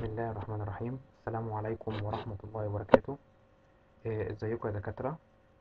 بسم الله الرحمن الرحيم السلام عليكم ورحمة الله وبركاته آه، ازيكم يا دكاترة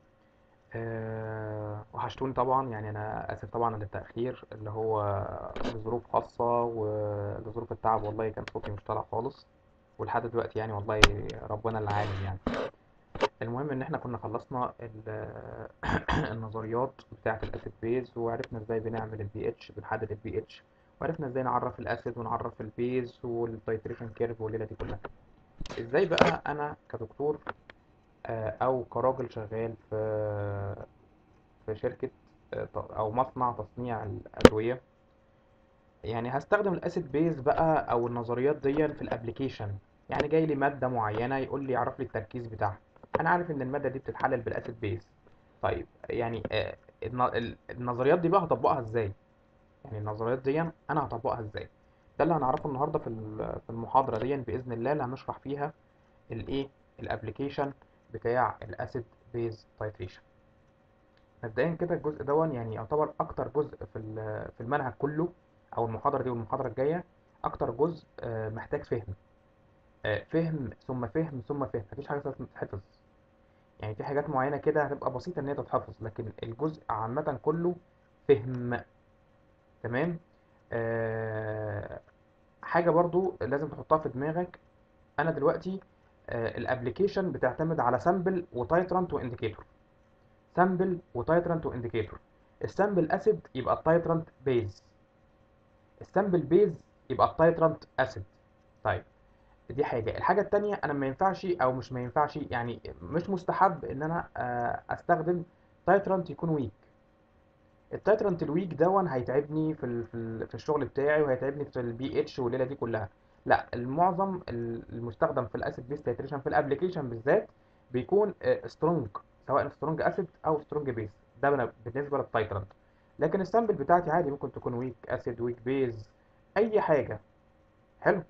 آه، وحشتوني طبعا يعني انا اسف طبعا للتأخير اللي هو لظروف خاصة ولظروف التعب والله كان صوتي مش طالع خالص ولحد دلوقتي يعني والله ربنا اللي عالم يعني المهم ان احنا كنا خلصنا ال- النظريات بتاعة الاسيد بيز وعرفنا ازاي بنعمل البي اتش بنحدد البي اتش وعرفنا ازاي نعرف الاسيد ونعرف البيز والتيتريشن كيرف والليله دي كلها ازاي بقى انا كدكتور آه، او كراجل شغال في في شركة آه، ط- او مصنع تصنيع الادوية يعني هستخدم الاسيد بيز بقى او النظريات دي في الابليكيشن يعني جاي لي مادة معينة يقول لي يعرف لي التركيز بتاعها انا عارف ان المادة دي بتتحلل بالاسيد بيز طيب يعني آه، الن- ال- النظريات دي بقى هطبقها ازاي يعني النظريات دي انا هطبقها ازاي ده اللي هنعرفه النهارده في ال- في المحاضرة دي باذن الله اللي هنشرح فيها الايه الابليكيشن بتاع الاسيد بيز تايتريشن مبدئيا كده الجزء دون يعني يعتبر اكتر جزء في ال- في المنهج كله او المحاضره دي والمحاضره الجايه اكتر جزء آه، محتاج فهم آه، فهم ثم فهم ثم فهم مفيش حاجه اسمها تتحفظ يعني في حاجات معينه كده هتبقى بسيطه ان هي تتحفظ لكن الجزء عامه كله فهم تمام آه، حاجه برضو لازم تحطها في دماغك انا دلوقتي الابلكيشن بتعتمد على سامبل وتايترانت وانديكيتور سامبل وتايترانت وانديكيتور السامبل اسيد يبقى التايترانت بيز السامبل بيز يبقى التايترانت اسيد طيب دي حاجه الحاجه التانية انا ما ينفعش او مش ما ينفعش يعني مش مستحب ان انا آه، استخدم تايترانت يكون ويك التايترانت الويك دون هيتعبني في ال- في ال- في الشغل بتاعي وهيتعبني في البي اتش والليله دي كلها لا المعظم ال- المستخدم في الاسيد بيس تايتريشن في الابلكيشن بالذات بيكون سترونج سواء سترونج اسيد او سترونج بيس ده بن- بالنسبه للتايترانت لكن السامبل بتاعتي عادي ممكن تكون ويك اسيد ويك بيز اي حاجه حلو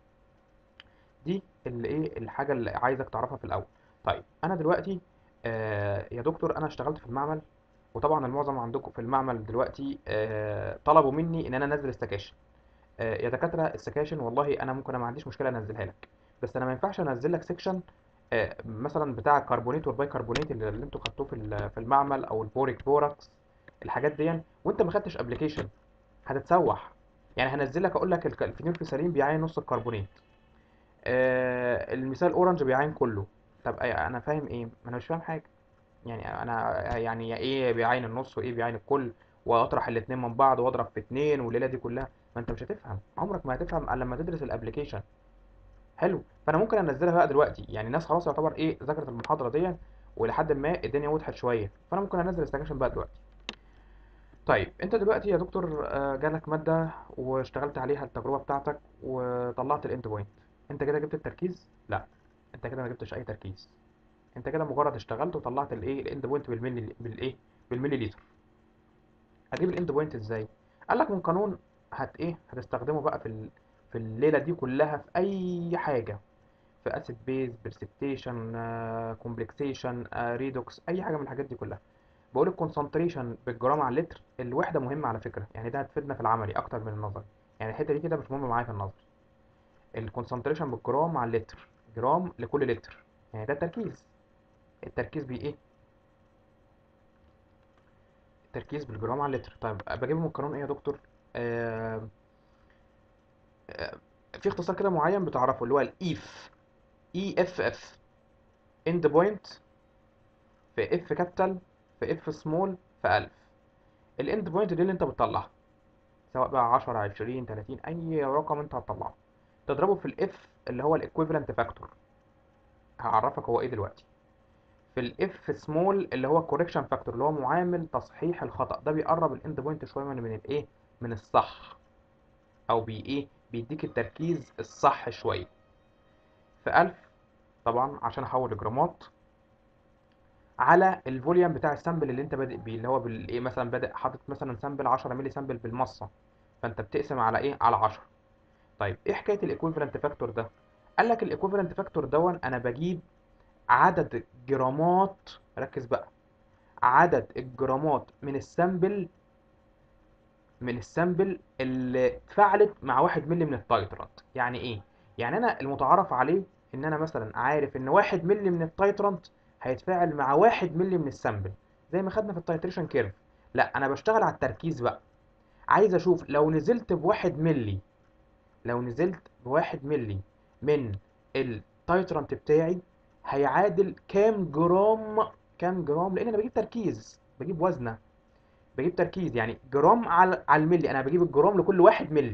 دي اللي ايه الحاجه اللي عايزك تعرفها في الاول طيب انا دلوقتي آه يا دكتور انا اشتغلت في المعمل وطبعا المعظم عندكم في المعمل دلوقتي آه طلبوا مني ان انا انزل السكاشن آه يا دكاتره السكاشن والله انا ممكن أنا ما عنديش مشكله انزلها لك بس انا ما ينفعش انزل لك سيكشن آه مثلا بتاع الكربونيت والبايكربونيت اللي اللي انتوا خدتوه في ال- في المعمل او البوريك بوراكس الحاجات دي وانت ما خدتش ابلكيشن هتتسوح يعني هنزل لك اقول لك الك- الفينول فيسالين بيعين نص الكربونيت آه المثال اورنج بيعين كله طب أي- انا فاهم ايه ما انا مش فاهم حاجه يعني انا يعني ايه بيعين النص وايه بيعين الكل واطرح الاتنين من بعض واضرب في اتنين والليله دي كلها ما انت مش هتفهم عمرك ما هتفهم الا لما تدرس الابلكيشن حلو فانا ممكن انزلها بقى دلوقتي يعني الناس خلاص يعتبر ايه ذاكرت المحاضره دي ولحد ما الدنيا وضحت شويه فانا ممكن انزل السكاشن بقى دلوقتي طيب انت دلوقتي يا دكتور آه، جالك ماده واشتغلت عليها التجربه بتاعتك وطلعت الاند بوينت انت كده جبت التركيز لا انت كده ما جبتش اي تركيز انت كده مجرد اشتغلت وطلعت الايه الاند بوينت بالملي بالايه بالملي لتر هجيب الاند بوينت ازاي قال لك من قانون هت ايه هتستخدمه بقى في ال... في الليله دي كلها في اي حاجه في اسيد بيز برسبتيشن كومبلكسيشن ريدوكس اي حاجه من الحاجات دي كلها بقول الكونسنتريشن بالجرام على اللتر الوحده مهمه على فكره يعني ده هتفيدنا في العملي اكتر من النظري يعني الحته دي كده مش مهمه معايا في النظري الكونسنتريشن بالجرام على اللتر جرام لكل لتر يعني ده التركيز التركيز بي ايه التركيز بالجرام على اللتر طيب بجيبه من القانون ايه يا دكتور آه آه في اختصار كده معين بتعرفه اللي هو الايف اي اف اف اند بوينت في اف كابيتال في اف سمول في 1000 الاند بوينت دي اللي انت بتطلعها سواء بقى 10 20 30 اي رقم انت هتطلعه تضربه في الاف اللي هو الايكويفالنت فاكتور هعرفك هو ايه دلوقتي في الاف سمول اللي هو الكوريكشن فاكتور اللي هو معامل تصحيح الخطأ ده بيقرب الاند بوينت شويه من من الايه من الصح او بي ايه بيديك التركيز الصح شويه في 1000 طبعا عشان احول لجرامات على الفوليوم بتاع السامبل اللي انت بادئ بيه اللي هو بالايه مثلا بادئ حاطط مثلا سامبل 10 مللي سامبل بالمصه فانت بتقسم على ايه على 10 طيب ايه حكايه الايكويفالنت فاكتور ده قال لك الايكويفالنت فاكتور دون انا بجيب عدد جرامات ركز بقى عدد الجرامات من السامبل من السامبل اللي اتفاعلت مع 1 مللي من التايترانت يعني ايه يعني انا المتعارف عليه ان انا مثلا عارف ان واحد ملي من التايترانت هيتفاعل مع واحد ملي من السامبل زي ما خدنا في التايتريشن كيرف لا انا بشتغل على التركيز بقى عايز اشوف لو نزلت بواحد ملي لو نزلت بواحد ملي من التايترانت بتاعي هيعادل كام جرام كام جرام لان انا بجيب تركيز بجيب وزنه بجيب تركيز يعني جرام على على الملي انا بجيب الجرام لكل واحد ملي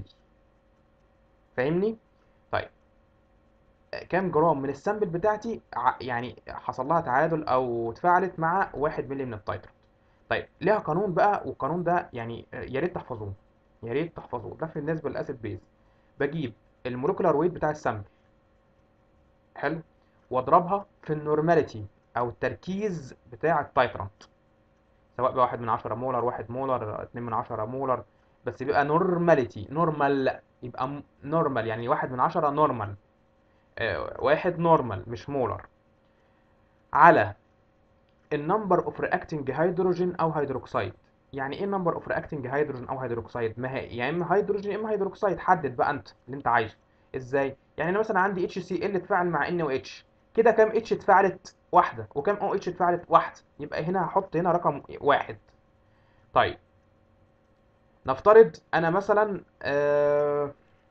فاهمني طيب كام جرام من السامبل بتاعتي ع- يعني حصل لها تعادل او اتفاعلت مع واحد ملي من التايترانت طيب ليها قانون بقى والقانون ده يعني يا ريت تحفظوه يا ريت تحفظوه ده بالنسبه للاسيد بيز بجيب المولكيولار ويت بتاع السامبل حلو واضربها في النورماليتي او التركيز بتاع التايترانت سواء بقى واحد من عشرة مولر واحد مولر اتنين من عشرة مولر بس بيبقى نورماليتي نورمال يبقى نورمال يعني واحد من عشرة نورمال آه، واحد نورمال مش مولر على النمبر اوف رياكتنج هيدروجين او هيدروكسيد يعني ايه نمبر اوف رياكتنج هيدروجين او هيدروكسيد ما هي يا اما هيدروجين يا اما هيدروكسيد حدد بقى انت اللي انت عايزه ازاي يعني انا مثلا عندي اتش سي ال اتفاعل مع ان او اتش كده كام اتش اتفاعلت واحده وكام او اتش اتفاعلت واحده يبقى هنا هحط هنا رقم واحد طيب نفترض انا مثلا آه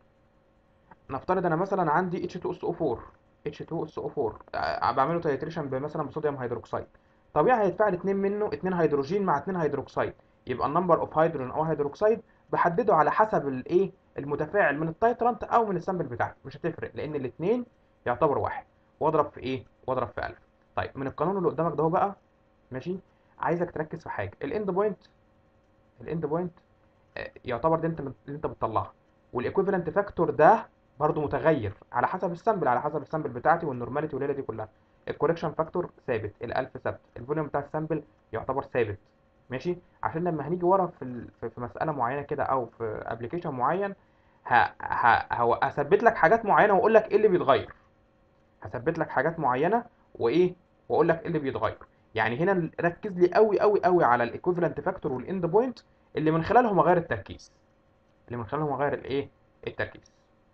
نفترض انا مثلا عندي H2SO4 H2SO4 آه، بعمله تيتريشن بمثلا بصوديوم هيدروكسيد طبيعي هيتفاعل اتنين منه اتنين هيدروجين مع اتنين هيدروكسيد يبقى النمبر اوف هيدروجين او هيدروكسيد بحدده على حسب الايه المتفاعل من التايترانت او من السامبل بتاعتي مش هتفرق لان الاتنين يعتبر واحد واضرب في ايه واضرب في 1000 طيب من القانون اللي قدامك ده هو بقى ماشي عايزك تركز في حاجه الاند بوينت الاند بوينت يعتبر ده انت اللي انت بتطلعها والايكويفالنت فاكتور ده برضو متغير على حسب السامبل على حسب السامبل بتاعتي والنورماليتي والليله دي كلها الكوريكشن فاكتور ثابت ال1000 ثابت الفوليوم بتاع السامبل يعتبر ثابت ماشي عشان لما هنيجي ورا في ال- في في مساله معينه كده او في ابلكيشن معين ه... ه... هو- هثبت لك حاجات معينه واقول لك ايه اللي بيتغير هثبت لك حاجات معينه وايه واقول لك ايه اللي بيتغير يعني هنا ركز لي قوي قوي قوي على الايكويفالنت فاكتور والاند بوينت اللي من خلالهم اغير التركيز اللي من خلالهم اغير الايه التركيز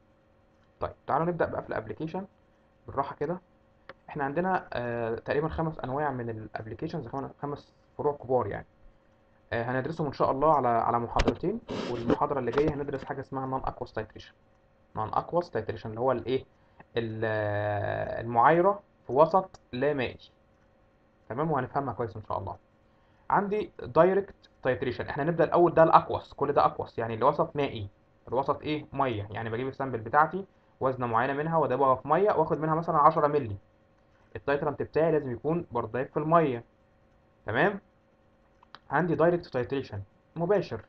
طيب تعالوا نبدا بقى في الابلكيشن بالراحه كده احنا عندنا آه تقريبا خمس انواع من الابلكيشنز خمس فروع كبار يعني آه هندرسهم ان شاء الله على على محاضرتين والمحاضره اللي جايه هندرس حاجه اسمها نون اكواس تايتريشن نون اكواس تايتريشن اللي هو الايه ال- آه، المعايره في وسط لا مائي تمام وهنفهمها كويس ان شاء الله عندي دايركت تايتريشن احنا نبدا الاول ده الاكواس كل ده اكواس يعني الوسط مائي الوسط ايه ميه يعني بجيب السامبل بتاعتي وزنه معينه منها وادوبها في ميه واخد منها مثلا 10 مللي التايترنت بتاعي لازم يكون برضايق في الميه تمام عندي دايركت تايتريشن مباشر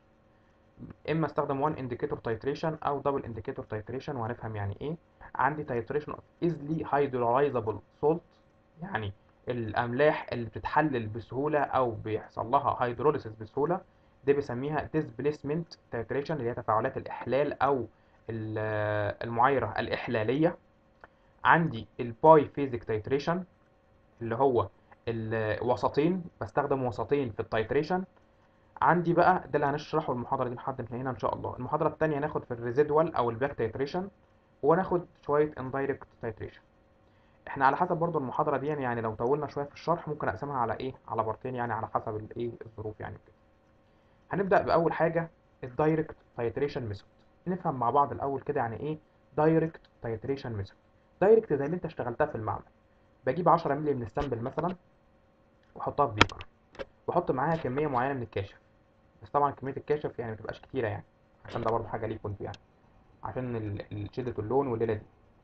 اما استخدم وان انديكيتور تايتريشن او دبل انديكيتور تايتريشن وهنفهم يعني ايه عندي تايتريشن اوف ايزلي هيدرولايزابل سولت يعني الاملاح اللي بتتحلل بسهوله او بيحصل لها هيدروليسيس بسهوله دي بسميها ديسبليسمنت تايتريشن اللي هي تفاعلات الاحلال او ال- المعايره الاحلاليه عندي الباي فيزيك تايتريشن اللي هو الوسطين بستخدم وسطين في التايتريشن عندي بقى ده اللي هنشرحه المحاضره دي لحد هنا ان شاء الله المحاضره الثانيه هناخد في الريزيدوال او الباك تايتريشن وناخد شويه اندايركت تايتريشن احنا على حسب برضو المحاضره دي يعني لو طولنا شويه في الشرح ممكن اقسمها على ايه على بارتين يعني على حسب الايه الظروف يعني كده هنبدا باول حاجه الدايركت تايتريشن ميثود نفهم مع بعض الاول كده يعني ايه دايركت تايتريشن ميثود دايركت زي اللي انت اشتغلتها في المعمل بجيب 10 مللي من السامبل مثلا واحطها في بيكر واحط معاها كميه معينه من الكاشف بس طبعا كميه الكاشف يعني ما تبقاش كتيره يعني عشان ده برضه حاجه ليكوا انتوا يعني عشان ال- ال- شده اللون والليله دي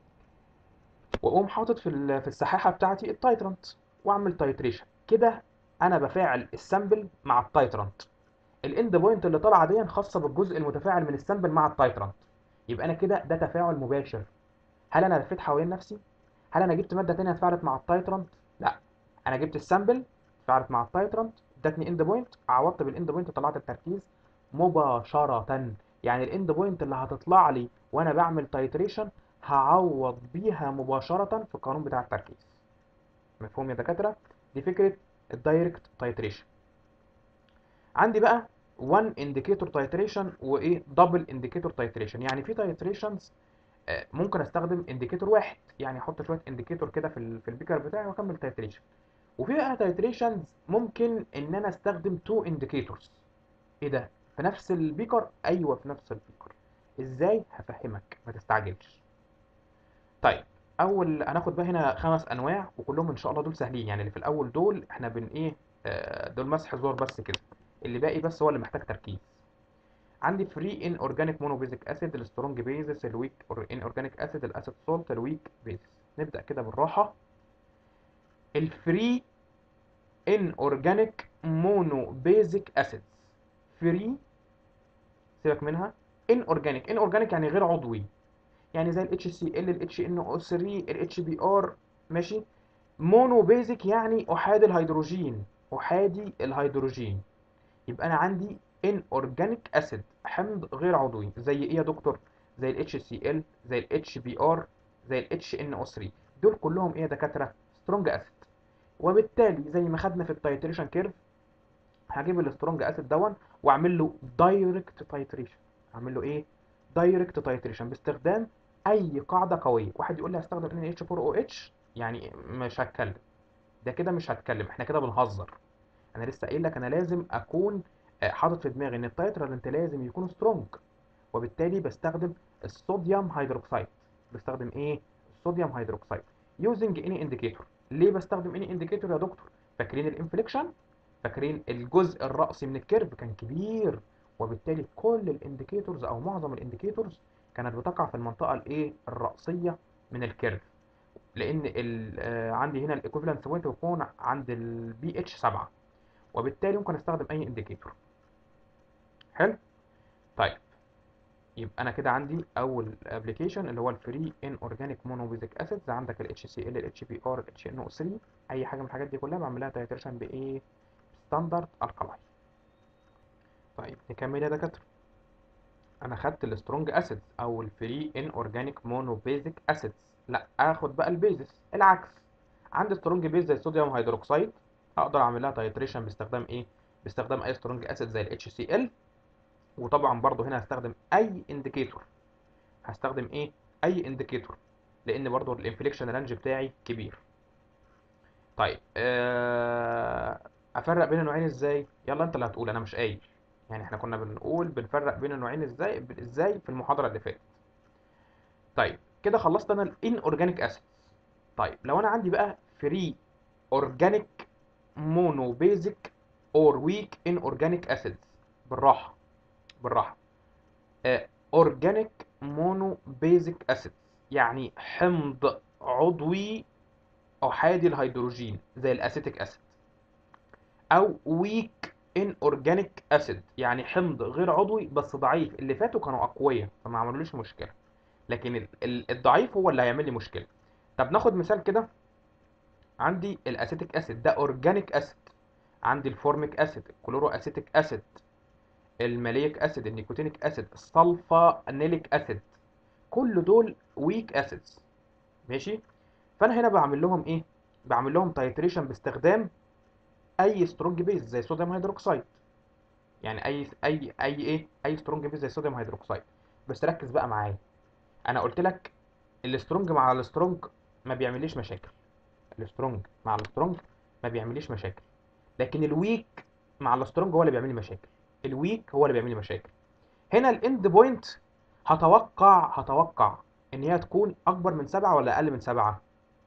واقوم حاطط في ال- في السحاحه بتاعتي التايترنت واعمل تايتريشن كده انا بفاعل السامبل مع التايترنت الاند بوينت اللي طالعه دي خاصه بالجزء المتفاعل من السامبل مع التايترنت يبقى انا كده ده تفاعل مباشر هل انا لفيت حوالين نفسي هل انا جبت ماده تانية اتفاعلت مع التايترنت لا انا جبت السامبل اتفاعلت مع التايترنت ادتني اند بوينت عوضت بالاند بوينت طلعت التركيز مباشره يعني الاند بوينت اللي هتطلع لي وانا بعمل تايتريشن هعوض بيها مباشره في القانون بتاع التركيز مفهوم يا دكاتره دي فكره الدايركت تايتريشن عندي بقى 1 انديكيتور تايتريشن وايه دبل انديكيتور تايتريشن يعني في تايتريشنز آه، ممكن استخدم انديكيتور واحد يعني احط شويه انديكيتور كده في ال- في البيكر بتاعي واكمل تايتريشن وفي بقى تايتريشنز ممكن ان انا استخدم تو انديكيتورز ايه ده في نفس البيكر ايوه في نفس البيكر ازاي هفهمك ما تستعجلش طيب اول هناخد بقى هنا خمس انواع وكلهم ان شاء الله دول سهلين يعني اللي في الاول دول احنا بن ايه آه، دول مسح زور بس كده اللي باقي بس هو اللي محتاج تركيز عندي فري ان اورجانيك مونوبيزيك اسيد السترونج بيزس الويك ان اورجانيك اسيد الاسيد سولت الويك بيزس نبدا كده بالراحه الفري ان اورجانيك مونو بيزك اسيدز فري سيبك منها ان اورجانيك ان اورجانيك يعني غير عضوي يعني زي ال HCl ال HNO3 ال HBr ماشي مونو بيزك يعني احادي الهيدروجين احادي الهيدروجين يبقى انا عندي ان اورجانيك اسيد حمض غير عضوي زي ايه يا دكتور زي ال HCl زي ال HBr زي ال HNO3 دول كلهم ايه يا دكاتره سترونج اسيد وبالتالي زي ما خدنا في التايتريشن كيرف هجيب السترونج اسيد دون واعمل له دايركت تايتريشن اعمل له ايه دايركت تايتريشن باستخدام اي قاعده قويه واحد يقول لي هستخدم NH4OH يعني مش هتكلم ده كده مش هتكلم احنا كده بنهزر انا لسه قايل لك انا لازم اكون آه، حاطط في دماغي ان التايتر انت لازم يكون سترونج وبالتالي بستخدم الصوديوم هيدروكسيد بستخدم ايه الصوديوم هيدروكسيد يوزنج اني انديكيتور ليه بستخدم اني انديكيتور يا دكتور فاكرين الانفليكشن فاكرين الجزء الرأسي من الكيرف كان كبير وبالتالي كل الانديكيتورز او معظم الانديكيتورز كانت بتقع في المنطقه الايه الرأسيه من الكيرف لان ال- آه، عندي هنا الايكوفالنس بوينت بيكون عند البي اتش 7 وبالتالي ممكن استخدم اي انديكيتور حلو طيب يبقى انا كده عندي اول ابلكيشن اللي هو الفري ان اورجانيك مونوبيزيك اسيدز عندك ال HCl ال HBr ال HNO3 اي حاجه من الحاجات دي كلها بعمل لها تايتريشن بايه ستاندرد الكلاين طيب نكمل يا دكاتره انا خدت السترونج اسيدز او الفري ان اورجانيك مونوبيزيك اسيدز لا اخد بقى البيزس العكس عندي سترونج بيز زي الصوديوم هيدروكسيد اقدر اعمل لها تايتريشن باستخدام ايه باستخدام اي سترونج اسيد زي ال HCl وطبعا برضو هنا هستخدم اي انديكيتور هستخدم ايه اي انديكيتور لان برضو الانفليكشن رانج بتاعي كبير طيب آه، افرق بين النوعين ازاي يلا انت اللي هتقول انا مش قايل يعني احنا كنا بنقول بنفرق بين النوعين ازاي ازاي في المحاضره اللي فاتت طيب كده خلصت انا الان اورجانيك اسيدز طيب لو انا عندي بقى فري اورجانيك مونو بيزك اور ويك ان اورجانيك اسيدز بالراحه بالراحه اورجانيك مونو بيزك اسيدز يعني حمض عضوي احادي الهيدروجين زي الاسيتيك اسيد او ويك ان اورجانيك اسيد يعني حمض غير عضوي بس ضعيف اللي فاتوا كانوا اقوياء فما عملوليش مشكله لكن ال- ال- الضعيف هو اللي هيعمل لي مشكله طب ناخد مثال كده عندي الاسيتيك اسيد ده اورجانيك اسيد عندي الفورميك اسيد الكلورو اسيتيك اسيد الماليك اسيد النيكوتينيك اسيد السلفانيليك اسيد كل دول ويك اسيدز ماشي فانا هنا بعمل لهم ايه بعمل لهم تايتريشن باستخدام اي سترونج بيز زي صوديوم هيدروكسيد يعني اي اي اي ايه اي سترونج بيز زي صوديوم هيدروكسيد بس ركز بقى معايا انا قلت لك السترونج مع السترونج ما بيعمليش مشاكل السترونج مع السترونج ما بيعمليش مشاكل لكن الويك مع السترونج هو اللي بيعمل لي مشاكل الويك هو اللي بيعمل لي مشاكل هنا الاند بوينت هتوقع هتوقع ان هي تكون اكبر من سبعة ولا اقل من سبعة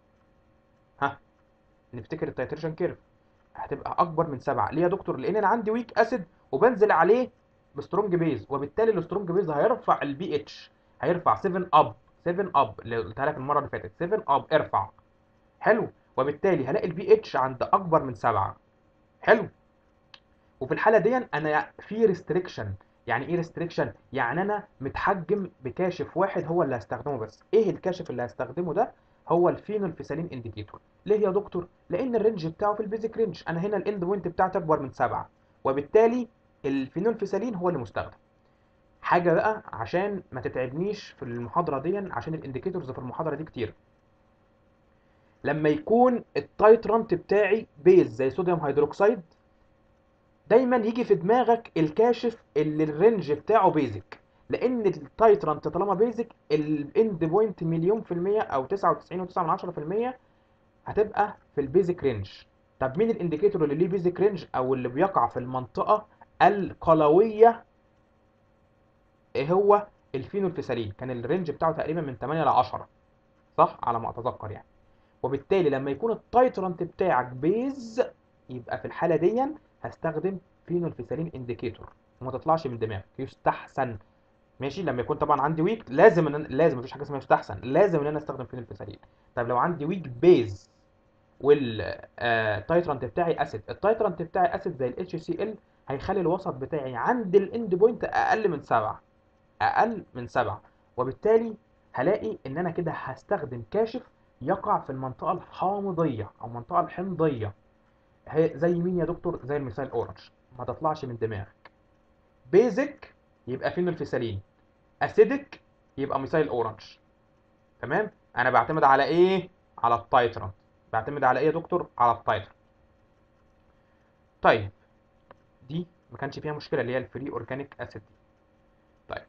ها نفتكر التايتريشن كيرف هتبقى اكبر من سبعة ليه يا دكتور لان انا عندي ويك اسيد وبنزل عليه بسترونج بيز وبالتالي السترونج بيز هيرفع البي اتش هيرفع 7 اب 7 اب اللي قلتها لك المره اللي فاتت 7 اب ارفع حلو وبالتالي هلاقي البي اتش عند اكبر من سبعة حلو وفي الحاله دي انا في ريستريكشن يعني ايه ريستريكشن يعني انا متحجم بكاشف واحد هو اللي هستخدمه بس ايه الكاشف اللي هستخدمه ده هو الفينولفيسالين انديكيتور ليه يا دكتور لان الرينج بتاعه في البيزك رينج انا هنا الاند بوينت بتاعتي اكبر من سبعة وبالتالي الفينولفيسالين هو اللي مستخدم حاجه بقى عشان ما تتعبنيش في المحاضره دي عشان الانديكيتورز في المحاضره دي كتير لما يكون التايترانت بتاعي بيز زي صوديوم هيدروكسيد دايما يجي في دماغك الكاشف اللي الرينج بتاعه بيزك لان التايترانت طالما بيزك الاند بوينت مليون في المية او 99.9% هتبقى في البيزك رينج طب مين الانديكيتور اللي ليه بيزك رينج او اللي بيقع في المنطقة القلوية ايه هو الفينولفيسالين كان الرينج بتاعه تقريبا من 8 ل 10 صح على ما اتذكر يعني وبالتالي لما يكون التايترانت بتاعك بيز يبقى في الحالة دي هستخدم فينولفيسالين انديكيتور وما تطلعش من دماغك يستحسن ماشي لما يكون طبعا عندي ويك لازم ان أنا لازم مفيش حاجه اسمها يستحسن لازم ان انا استخدم فينولفيسالين طب لو عندي ويك بيز والتايترانت بتاعي اسيد التايترانت بتاعي اسيد زي الاتش سي ال هيخلي الوسط بتاعي عند الاند بوينت اقل من 7 اقل من 7 وبالتالي هلاقي ان انا كده هستخدم كاشف يقع في المنطقه الحامضيه او المنطقه الحمضيه هي زي مين يا دكتور زي المثال اورنج ما تطلعش من دماغك بيزك يبقى فينولفيسالين اسيدك يبقى ميثايل اورنج تمام انا بعتمد على ايه على التايترانت بعتمد على ايه يا دكتور على التايترانت طيب دي ما كانش فيها مشكله اللي هي الفري اورجانيك اسيد دي طيب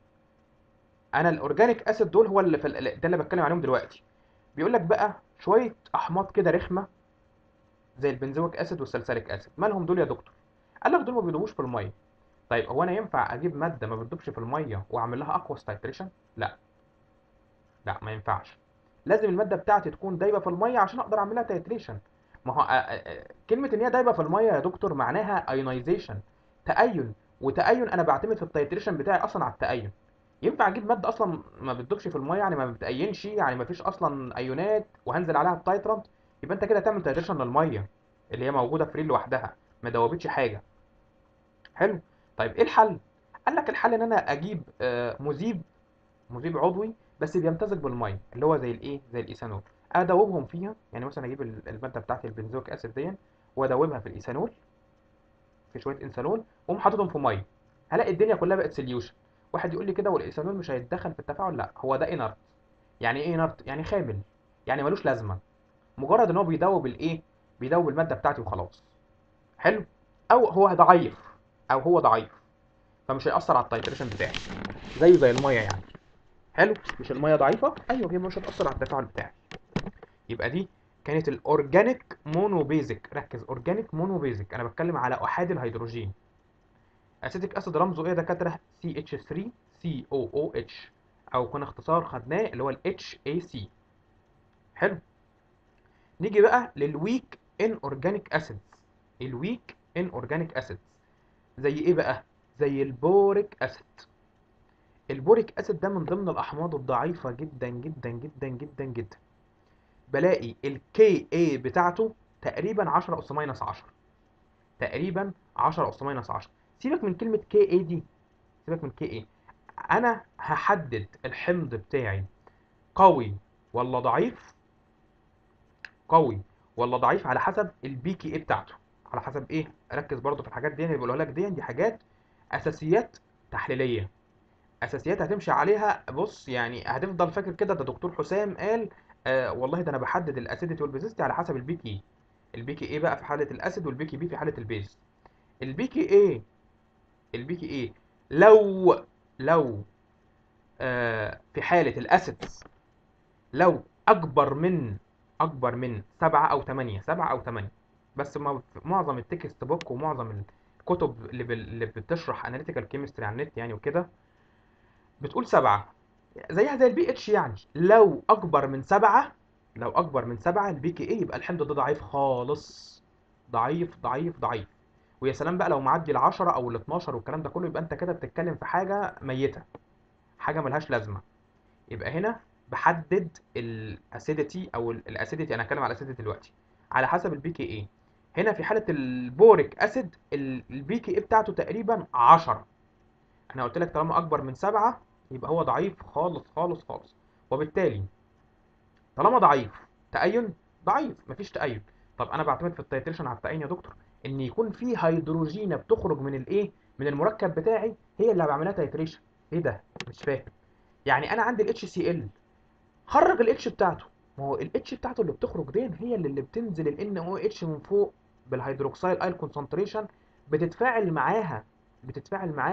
انا الاورجانيك اسيد دول هو اللي في ال- ده اللي بتكلم عليهم دلوقتي بيقول لك بقى شويه احماض كده رخمه زي البنزويك اسيد والسلسليك اسيد مالهم دول يا دكتور قال لك دول ما بيدوبوش في الميه طيب هو انا ينفع اجيب ماده ما بتدوبش في الميه واعمل لها اقوى تايتريشن لا لا ما ينفعش لازم الماده بتاعتي تكون دايبه في الميه عشان اقدر اعمل لها تايتريشن ما هو آه، آه، آه، كلمه ان هي دايبه في الميه يا دكتور معناها ايونايزيشن تأين وتأين انا بعتمد في التايتريشن بتاعي اصلا على التأين ينفع اجيب ماده اصلا ما بتدوبش في الميه يعني ما بتأينش يعني ما فيش اصلا ايونات وهنزل عليها التايترانت يبقى انت كده تعمل تايتريشن للميه اللي هي موجوده فري لوحدها ما دوبتش حاجه حلو طيب ايه الحل قال لك الحل ان انا اجيب آه، مذيب مذيب عضوي بس بيمتزج بالميه اللي هو زي الايه زي الايثانول ادوبهم فيها يعني مثلا اجيب ال- الماده بتاعتي البنزويك اسيد دي وادوبها في الايثانول في شويه انسانول واقوم حاططهم في ميه هلاقي الدنيا كلها بقت سوليوشن واحد يقول لي كده والايثانول مش هيتدخل في التفاعل لا هو ده انرت يعني ايه انرت يعني خامل يعني ملوش لازمه مجرد ان هو بيدوب الايه بيدوب الماده بتاعتي وخلاص حلو او هو ضعيف او هو ضعيف فمش هيأثر على التايتريشن بتاعي زيه زي الميه يعني حلو مش الميه ضعيفه ايوه هي مش هتأثر على التفاعل بتاعي يبقى دي كانت الاورجانيك مونو بيزك ركز اورجانيك مونو بيزك انا بتكلم على احاد الهيدروجين اسيتيك اسيد رمزه ايه يا دكاتره CH3COOH او كنا اختصار خدناه اللي هو ال HAC حلو نيجي بقى للويك ان اورجانيك اسيدز الويك ان اورجانيك اسيدز زي ايه بقى زي البوريك اسيد البوريك اسيد ده من ضمن الاحماض الضعيفه جدا جدا جدا جدا جدا بلاقي الكي اي بتاعته تقريبا 10 اس ماينس 10 تقريبا 10 اس ماينس 10 سيبك من كلمه كي اي دي سيبك من كي اي انا هحدد الحمض بتاعي قوي ولا ضعيف قوي ولا ضعيف على حسب البي كي اي بتاعته على حسب ايه ركز برضو في الحاجات دي اللي بيقولوا لك دي دي حاجات اساسيات تحليليه اساسيات هتمشي عليها بص يعني هتفضل فاكر كده ده دكتور حسام قال آه والله ده انا بحدد الاسيديتي والبيزيستي على حسب البي كي البي كي اي بقى في حاله الاسيد والبي كي بي في حاله البيز البي كي اي البي كي اي لو لو آه في حاله الاسيد لو اكبر من اكبر من سبعة او تمانية سبعة او تمانية بس ما- معظم التكست بوك ومعظم الكتب اللي, بال- اللي بتشرح اناليتيكال كيمستري على النت يعني وكده بتقول سبعة زيها زي البي اتش يعني لو اكبر من سبعة لو اكبر من سبعة البي كي اي يبقى الحمض ده ضعيف خالص ضعيف ضعيف ضعيف ويا سلام بقى لو معدي ال 10 او ال 12 والكلام ده كله يبقى انت كده بتتكلم في حاجة ميتة حاجة ملهاش لازمة يبقى هنا بحدد الاسيديتي او الاسيديتي انا هتكلم على الاسيديتي دلوقتي على حسب البي كي اي هنا في حالة البوريك اسيد البي كي اي بتاعته تقريبا 10 انا قلت لك طالما اكبر من 7 يبقى هو ضعيف خالص خالص خالص وبالتالي طالما ضعيف تأين ضعيف مفيش تأين طب انا بعتمد في التيتريشن على التأين يا دكتور ان يكون في هيدروجينة بتخرج من الايه من المركب بتاعي هي اللي بعملها تيتريشن ايه ده مش فاهم يعني انا عندي الاتش سي ال خرج الاتش بتاعته ما هو الاتش بتاعته اللي بتخرج دي هي اللي, اللي بتنزل ال او اتش من فوق بالهيدروكسيل ايل كونسنتريشن بتتفاعل معاها بتتفاعل معاها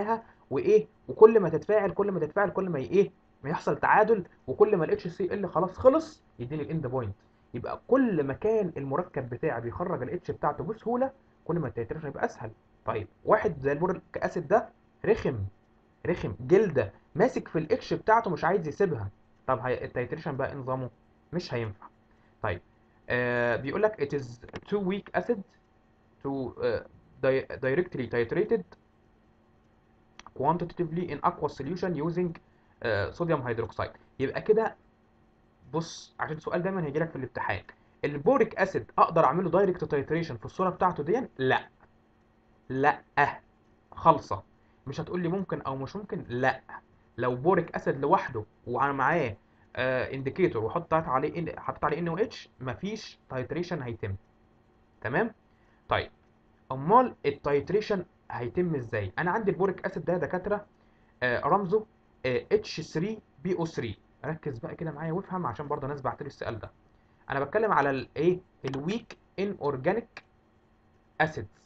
وايه وكل ما تتفاعل كل ما تتفاعل كل ما ايه ما يحصل تعادل وكل ما الاتش سي ال خلاص خلص يديني الاند بوينت يبقى كل ما كان المركب بتاعي بيخرج الاتش بتاعته بسهوله كل ما التيتريشن يبقى اسهل طيب واحد زي البوريك اسيد ده رخم رخم جلده ماسك في الاتش بتاعته مش عايز يسيبها طب هي التيتريشن بقى إيه نظامه مش هينفع طيب آه بيقول لك it is too weak acid to uh, di directly titrated quantitatively in aqueous solution using uh, sodium hydroxide يبقى كده بص عشان السؤال دايما هيجي لك في الامتحان البوريك اسيد اقدر اعمله دايركت تايتريشن في الصوره بتاعته دي لا لا خالصه مش هتقول لي ممكن او مش ممكن لا لو بوريك اسيد لوحده ومعاه انديكيتور وحطيت عليه إن... حطيت عليه ان او اتش مفيش تايتريشن هيتم تمام طيب امال التايتريشن هيتم ازاي انا عندي البوريك اسيد ده يا دكاتره آه رمزه آه H3BO3 ركز بقى كده معايا وافهم عشان برضه ناس بعت لي السؤال ده انا بتكلم على الايه الويك ان اورجانيك اسيدز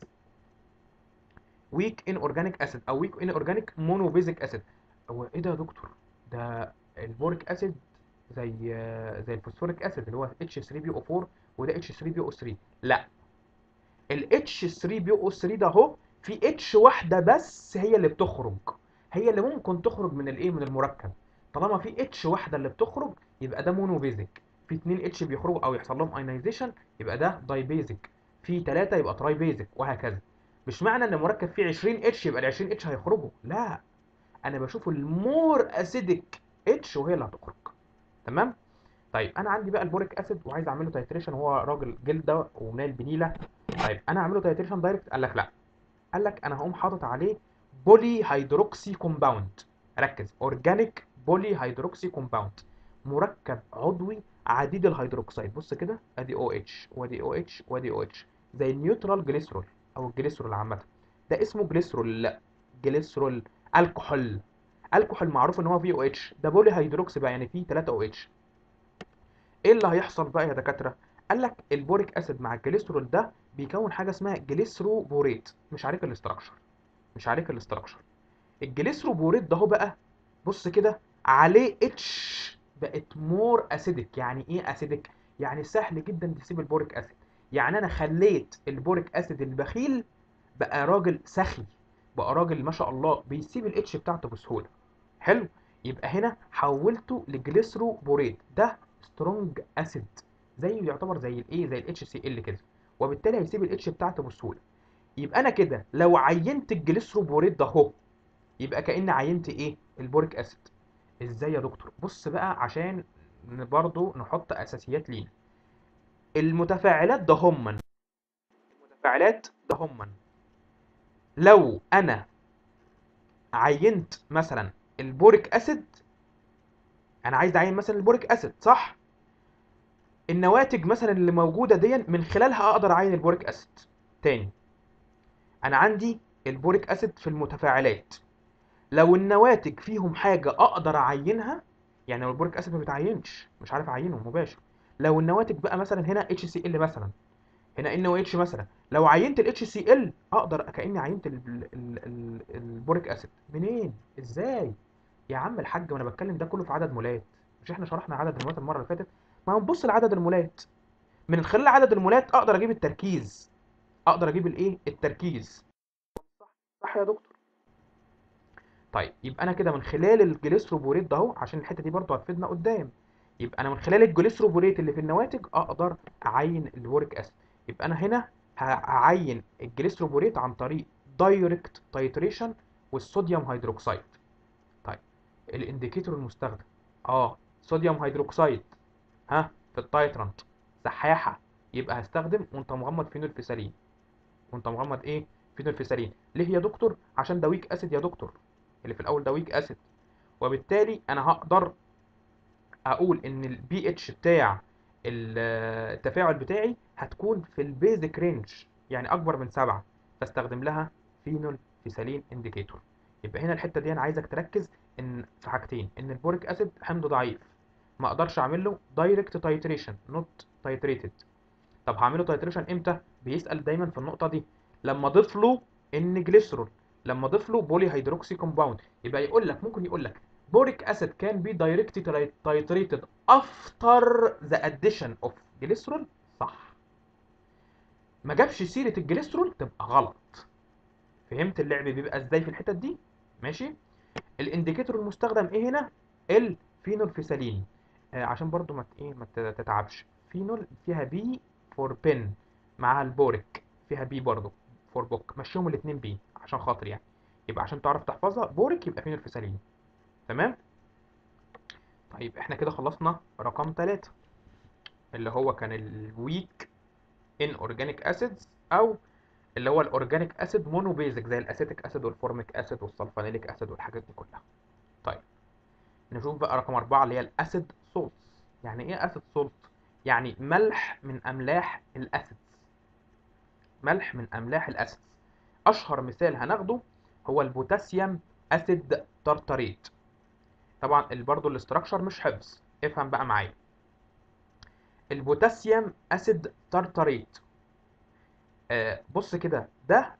ويك ان اورجانيك اسيد او ويك ان اورجانيك مونو بيزك اسيد هو ايه ده يا دكتور ده البوريك اسيد زي زي الفوسفوريك اسيد اللي هو H3PO4 وده H3PO3 لا ال H3PO3 ده اهو في اتش واحده بس هي اللي بتخرج هي اللي ممكن تخرج من الايه من المركب طالما في اتش واحده اللي بتخرج يبقى ده مونو بيزك في 2 اتش بيخرجوا او يحصل لهم ايونايزيشن يبقى ده داي بيزك في 3 يبقى تراي بيزك وهكذا مش معنى ان المركب فيه 20 اتش يبقى ال 20 اتش هيخرجوا لا انا بشوف المور اسيدك اتش وهي اللي هتخرج تمام طيب انا عندي بقى البوريك اسيد وعايز اعمل له تايتريشن وهو راجل جلده ومنال بنيله طيب انا اعمل له تايتريشن دايركت قال لك لا قال لك انا هقوم حاطط عليه بولي هيدروكسي كومباوند ركز اورجانيك بولي هيدروكسي كومباوند مركب عضوي عديد الهيدروكسيد بص كده ادي او اتش وادي او اتش وادي او اتش زي النيوترال جليسرول او الجليسرول عامه ده اسمه جليسرول لا جليسرول الكحول الكحول معروف ان هو فيه او اتش ده بولي هيدروكسي بقى يعني فيه 3 او اتش ايه اللي هيحصل بقى يا دكاتره قال لك البوريك اسيد مع الجليسرول ده بيكون حاجه اسمها جليسرو بوريت مش عليك الاستراكشر مش عليك الاستراكشر الجليسرو بوريت ده هو بقى بص كده عليه اتش بقت مور اسيدك يعني ايه اسيدك يعني سهل جدا تسيب البوريك اسيد يعني انا خليت البوريك اسيد البخيل بقى راجل سخي بقى راجل ما شاء الله بيسيب الاتش بتاعته بسهوله حلو يبقى هنا حولته لجليسرو بوريت ده سترونج اسيد زي يعتبر زي الايه زي الاتش سي ال كده وبالتالي هيسيب الاتش بتاعته بسهوله يبقى انا كده لو عينت الجليسرو بوريت ده اهو يبقى كاني عينت ايه البوريك اسيد ازاي يا دكتور بص بقى عشان برضو نحط اساسيات لينا المتفاعلات ده هما المتفاعلات ده هما لو انا عينت مثلا البوريك اسيد انا عايز اعين مثلا البوريك اسيد صح النواتج مثلا اللي موجوده دي من خلالها اقدر اعين البوريك اسيد تاني انا عندي البوريك اسيد في المتفاعلات لو النواتج فيهم حاجه اقدر اعينها يعني لو البوريك اسيد ما بيتعينش مش عارف اعينه مباشر لو النواتج بقى مثلا هنا اتش سي ال مثلا هنا ان او اتش مثلا لو عينت الاتش سي ال اقدر كاني عينت البوريك اسيد منين ازاي يا عم الحاج وانا بتكلم ده كله في عدد مولات مش احنا شرحنا عدد المولات المره اللي فاتت ما هنبص لعدد المولات من خلال عدد المولات اقدر اجيب التركيز اقدر اجيب الايه التركيز صح صح يا دكتور طيب يبقى انا كده من خلال الجليسروبوريت ده اهو عشان الحته دي برضو هتفيدنا قدام يبقى انا من خلال الجليسروبوريت اللي في النواتج اقدر اعين البوريك اسيد يبقى انا هنا هعين الجليسروبوريت عن طريق دايركت تايتريشن والصوديوم هيدروكسيد طيب الانديكيتور المستخدم اه صوديوم هيدروكسيد ها في التايترانت سحاحه يبقى هستخدم وانت مغمض فينولفيسالين وانت مغمض ايه فينولفيسالين ليه يا دكتور عشان ده ويك اسيد يا دكتور اللي في الاول ده ويك اسيد وبالتالي انا هقدر اقول ان البي اتش بتاع التفاعل بتاعي هتكون في البيزك رينج يعني اكبر من سبعة فاستخدم لها فينول فيسالين انديكيتور يبقى هنا الحته دي انا عايزك تركز ان في حاجتين ان البوريك اسيد حمض ضعيف ما اقدرش اعمل له دايركت تايتريشن نوت تايتريتد طب هعمله تايتريشن امتى بيسال دايما في النقطه دي لما اضيف له ان جليسرول لما اضيف له بولي هيدروكسي كومباوند يبقى يقول لك ممكن يقول لك بوريك اسيد كان بي دايركتلي تايتريتد افتر ذا اديشن اوف جليسرول صح ما جابش سيره الجليسرول تبقى غلط فهمت اللعب بيبقى ازاي في الحتت دي ماشي الانديكيتور المستخدم ايه هنا الفينولفيسالين آه عشان برضو ما ت- ايه ما ت- تتعبش فينول فيها بي فور بن مع البوريك فيها بي برضو فور بوك مشيهم الاثنين بي عشان خاطر يعني يبقى عشان تعرف تحفظها بوريك يبقى فينولفيسالين تمام طيب احنا كده خلصنا رقم ثلاثة اللي هو كان الويك ان اورجانيك اسيدز او اللي هو الاورجانيك اسيد مونو بيزك زي الاسيتيك اسيد والفورميك اسيد والسلفانيليك اسيد والحاجات دي كلها طيب نشوف بقى رقم أربعة اللي هي الاسيد سولت يعني ايه اسيد سولت يعني ملح من املاح الاسيدز ملح من املاح الاسيدز اشهر مثال هناخده هو البوتاسيوم اسيد ترتريت طبعا ال- برضه الاستراكشر مش حفظ افهم بقى معايا البوتاسيوم اسيد ترتريت آه بص كده ده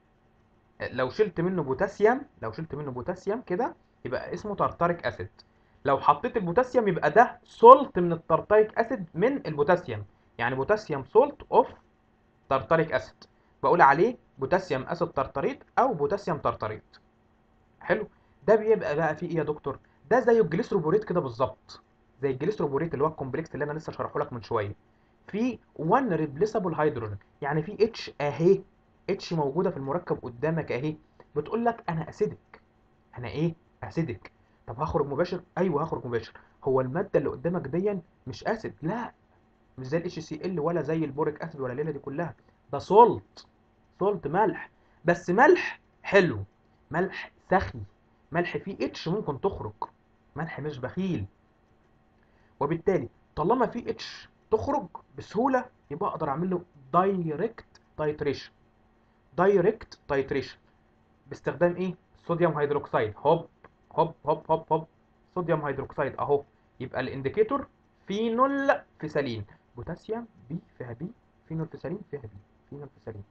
لو شلت منه بوتاسيوم لو شلت منه بوتاسيوم كده يبقى اسمه ترتريك اسيد لو حطيت البوتاسيوم يبقى ده سولت من الترتريك اسيد من البوتاسيوم يعني بوتاسيوم سولت اوف ترتريك اسيد بقول عليه بوتاسيوم اسيد ترتريت او بوتاسيوم ترتريت حلو ده بيبقى بقى فيه ايه يا دكتور ده زي الجليسروبوريت كده بالظبط زي الجليسروبوريت اللي هو الكومبلكس اللي انا لسه شرحه لك من شويه في 1 ريبليسابل هيدروجين يعني في اتش اهي اتش موجوده في المركب قدامك اهي بتقول لك انا اسيدك انا ايه اسيدك طب هخرج مباشر ايوه هخرج مباشر هو الماده اللي قدامك دي مش اسيد لا مش زي الاتش سي ال ولا زي البوريك اسيد ولا الليله دي كلها ده سولت سولت ملح بس ملح حلو ملح سخي ملح فيه اتش ممكن تخرج ملح مش بخيل وبالتالي طالما في اتش تخرج بسهوله يبقى اقدر اعمل له دايركت تايتريشن دايركت تايتريشن باستخدام ايه صوديوم هيدروكسيد هوب هوب هوب هوب هوب صوديوم هيدروكسيد اهو يبقى الانديكيتور فينول فيسالين بوتاسيوم بي فيها بي فينول فيسالين فيها بي فينول فيسالين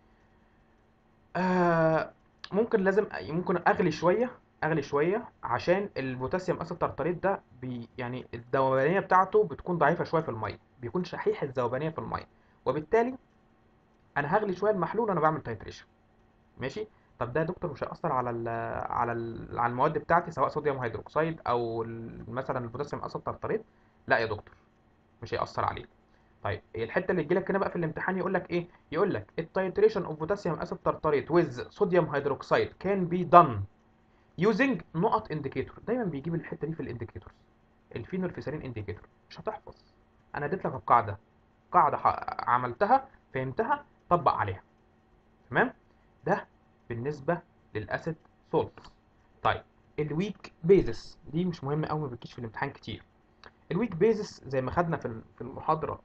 آه ممكن لازم ممكن اغلي شويه اغلي شويه عشان البوتاسيوم اسيد ترتريت ده بي يعني الذوبانيه بتاعته بتكون ضعيفه شويه في الميه بيكون شحيح الذوبانيه في الميه وبالتالي انا هغلي شويه المحلول وانا بعمل تايتريشن ماشي طب ده يا دكتور مش هيأثر على ال على ال على المواد بتاعتي سواء صوديوم هيدروكسيد او ال- مثلا البوتاسيوم اسيد ترتريت لا يا دكتور مش هيأثر عليه طيب الحته اللي تجيلك هنا بقى في الامتحان يقول لك ايه يقول لك التايتريشن اوف بوتاسيوم اسيد ترتريت ويز صوديوم هيدروكسيد كان بي دان يوزنج نقط انديكيتور دايما بيجيب الحته دي في الانديكيتورز الفينول فيسالين انديكيتور مش هتحفظ انا اديت لك القاعده قاعده ح- عملتها فهمتها طبق عليها تمام ده بالنسبه للاسيد سولت طيب الويك بيزس دي مش مهمه قوي ما بتجيش في الامتحان كتير الويك بيزس زي ما خدنا في ال- في المحاضره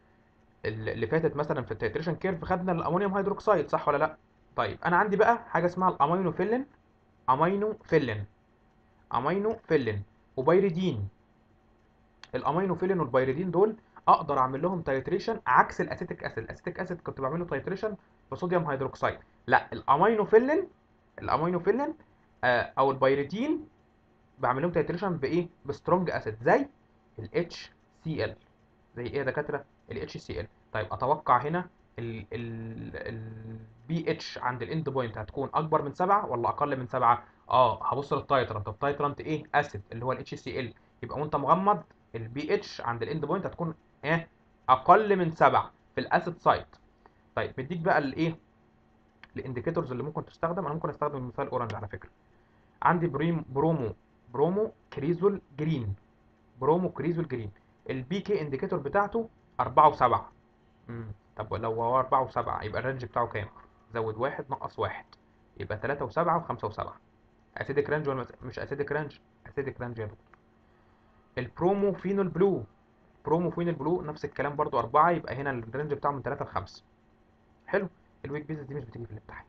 اللي فاتت مثلا في التيتريشن كيرف خدنا الامونيوم هيدروكسيد صح ولا لا طيب انا عندي بقى حاجه اسمها الامينوفيلين امينوفيلين امينوفيلين وبيريدين الامينوفيلين والبيريدين دول اقدر اعمل لهم تايتريشن عكس الاسيتيك اسيد الاسيتيك اسيد كنت بعمله تايتريشن بصوديوم هيدروكسيد لا الامينوفيلين الامينوفيلين آه او البيريدين بعمل لهم تايتريشن بايه بسترونج اسيد زي ال HCl زي ايه يا دكاتره ال HCl طيب اتوقع هنا ال ال ال BH عند الاند بوينت هتكون اكبر من 7 ولا اقل من 7 اه هبص للتايترانت التايترانت ايه اسيد اللي هو ال HCl يبقى وانت مغمض ال BH عند الاند بوينت هتكون ايه اقل من 7 في الاسيد سايت طيب مديك بقى الايه الانديكيتورز اللي ممكن تستخدم انا ممكن استخدم مثال اورنج على فكره عندي بريم برومو برومو كريزول جرين برومو كريزول جرين البي كي انديكيتور بتاعته 4 و7 امم طب لو هو 4 و7 يبقى الرينج بتاعه كام زود واحد نقص واحد يبقى 3 و7 و5 و7 اسيدك رينج ولا مش اسيدك رينج اسيدك رينج يا دكتور البرومو فينول بلو برومو فينول بلو نفس الكلام برضو 4 يبقى هنا الرينج بتاعه من 3 ل 5 حلو الويك بيزنس دي مش بتيجي في الامتحان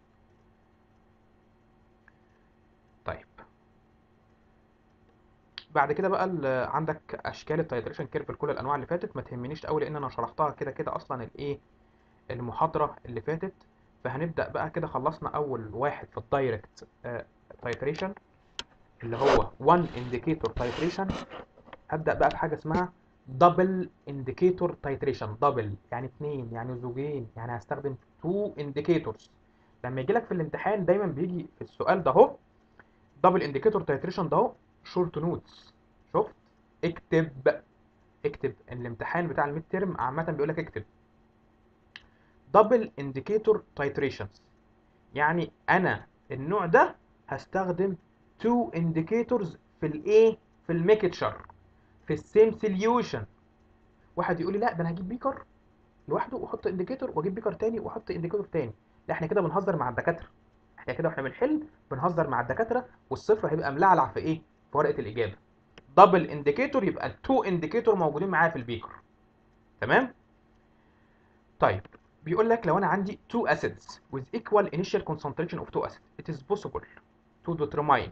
طيب بعد كده بقى ال- عندك اشكال التايتريشن كيرف لكل الانواع اللي فاتت ما تهمنيش قوي لان انا شرحتها كده كده اصلا الايه المحاضره اللي فاتت فهنبدأ بقى كده خلصنا أول واحد في الدايركت تايتريشن اللي هو 1 indicator titration هبدأ بقى بحاجة اسمها دبل indicator titration دبل يعني اتنين يعني زوجين يعني هستخدم 2 indicators لما يجي لك في الامتحان دايما بيجي في السؤال ده اهو دبل indicator titration ده اهو شورت نوتس شفت اكتب اكتب الامتحان بتاع الميد تيرم عامة بيقول لك اكتب دبل indicator titrations يعني انا النوع ده هستخدم two indicators في الايه في الميكتشر في السيم سوليوشن واحد يقول لي لا ده انا هجيب بيكر لوحده واحط انديكيتور واجيب بيكر تاني واحط انديكيتور تاني لا احنا كده بنهزر مع الدكاتره احنا كده واحنا بنحل بنهزر مع الدكاتره والصفر هيبقى ملعلع في ايه في ورقه الاجابه دبل انديكيتور يبقى التو انديكيتور موجودين معايا في البيكر تمام طيب بيقول لك لو انا عندي two acids with equal initial concentration of two acids it is possible to determine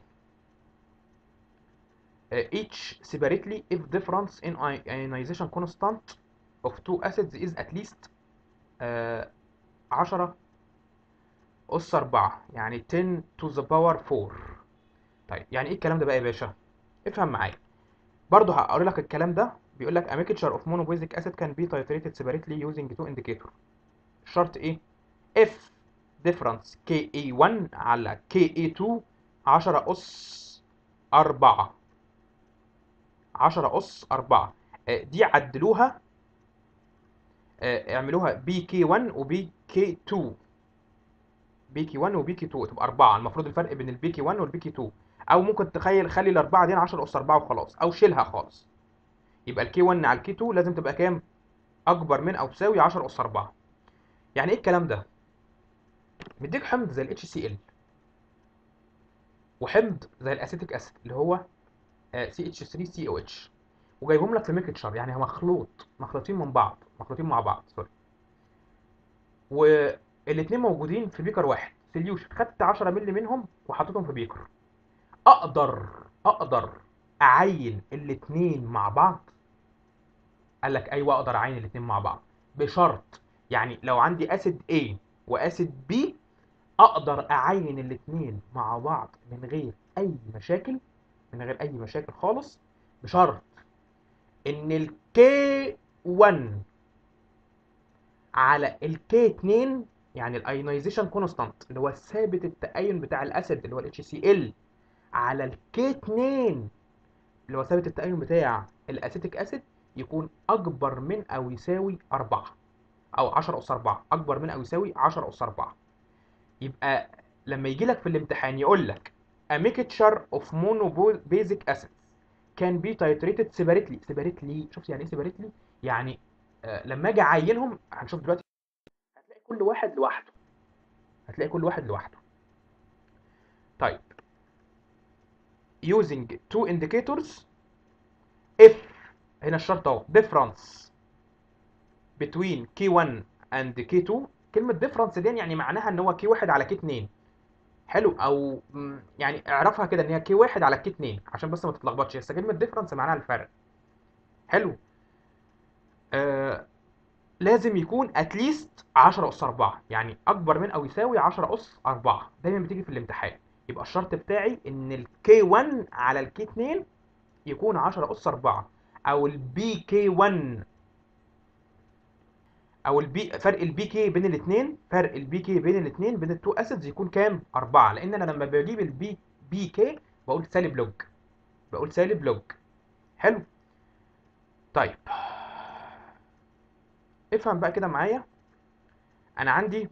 uh, each separately if difference in ionization constant of two acids is at least uh, 10 أس 4 يعني 10 to the power 4 طيب يعني ايه الكلام ده بقى يا باشا افهم معايا برضه هقول لك الكلام ده بيقول لك a mixture of monobasic acid can be titrated separately using two indicator الشرط ايه if difference Ka1 على Ka2 10 أس 4 10 أس 4 دي عدلوها اعملوها بي كي 1 وبي كي 2 بي كي 1 وبي كي 2 تبقى 4 المفروض الفرق بين البي كي 1 والبي كي 2 او ممكن تخيل خلي الاربعه دي 10 اس 4 وخلاص او شيلها خالص يبقى الكي 1 على الكي 2 لازم تبقى كام اكبر من او تساوي 10 اس 4 يعني ايه الكلام ده مديك حمض زي الاتش سي ال وحمض زي الاسيتيك اسيد اللي هو سي اتش 3 سي او اتش وجايبهم لك في ميكتشر يعني هو مخلوط مخلوطين من بعض مخلوطين مع بعض سوري والاثنين موجودين في بيكر واحد سوليوشن خدت 10 مللي منهم وحطيتهم في بيكر اقدر اقدر اعين الاثنين مع بعض قال لك ايوه اقدر اعين الاثنين مع بعض بشرط يعني لو عندي اسيد A واسيد B اقدر اعين الاثنين مع بعض من غير اي مشاكل من غير اي مشاكل خالص بشرط ان الكي 1 على الكي 2 يعني الايونيزيشن كونستانت اللي هو ثابت التأين بتاع الاسيد اللي هو الاتش سي ال على الكي 2 اللي هو ثابت التأين بتاع الاسيتيك اسيد يكون اكبر من او يساوي 4 او 10 اس 4 اكبر من او يساوي 10 اس 4 يبقى لما يجي لك في الامتحان يقول لك a mixture of monobasic acids can be titrated separately separately شفت يعني ايه separately يعني آه لما اجي اعينهم هنشوف دلوقتي هتلاقي كل واحد لوحده هتلاقي كل واحد لوحده طيب using two indicators if هنا الشرط اهو difference between K1 and K2 كلمة difference دي يعني معناها ان هو K1 على K2 حلو او يعني اعرفها كده ان هي كي واحد على كي 2 عشان بس ما تتلخبطش بس كلمه ديفرنس معناها الفرق حلو آه لازم يكون اتليست 10 اس 4 يعني اكبر من او يساوي 10 اس 4 دايما بتيجي في الامتحان يبقى الشرط بتاعي ان الكي 1 على الكي 2 يكون 10 اس 4 او البي كي 1 او البي فرق البي كي بين الاثنين فرق البي كي بين الاثنين بين التو اسيدز يكون كام 4 لان انا لما بجيب البي بي كي بقول سالب لوج بقول سالب لوج حلو طيب افهم بقى كده معايا انا عندي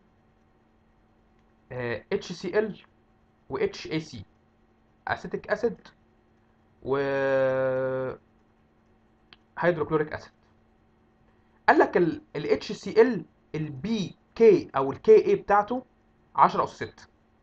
اتش سي ال و اتش اي سي اسيتيك اسيد و هيدروكلوريك اسيد قال لك ال اتش سي ال البي كي او الكي اي بتاعته 10 اس 6